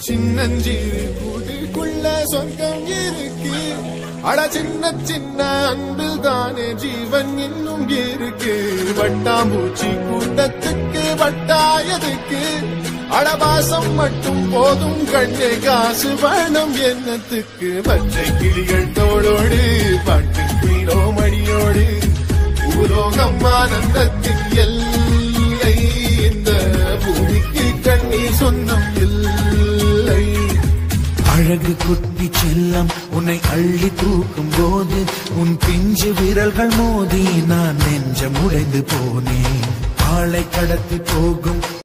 சின்னஞ்சிறு கூட்டுக்குள்ள சொர்க்கம் இருக்கு அட சின்ன சின்ன அன்பில் தானே ஜீவன் இன்னும் இருக்கு வட்டாம்பூச்சி கூட்டத்துக்கு வட்டாயதுக்கு அடவாசம் மட்டும் போதும் கண்ணே காசு வேணும் என்னத்துக்கு பச்சை கிளிகள் தோளோடு பாட்டு குயிலோ மணியோடு பூலோகம் ஆனந்தத்தின் எல்லை இந்த பூமிக்கு கண்ணீர் சொந்தம் இல்லை அழகு குட்டி செல்லம் உன்னை அள்ளி தூக்கும் போது உன் பிஞ்சு விரல்கள் மோதி நான் நெஞ்சம் உடைந்து போனேன் ஆளை கடத்தி போகும்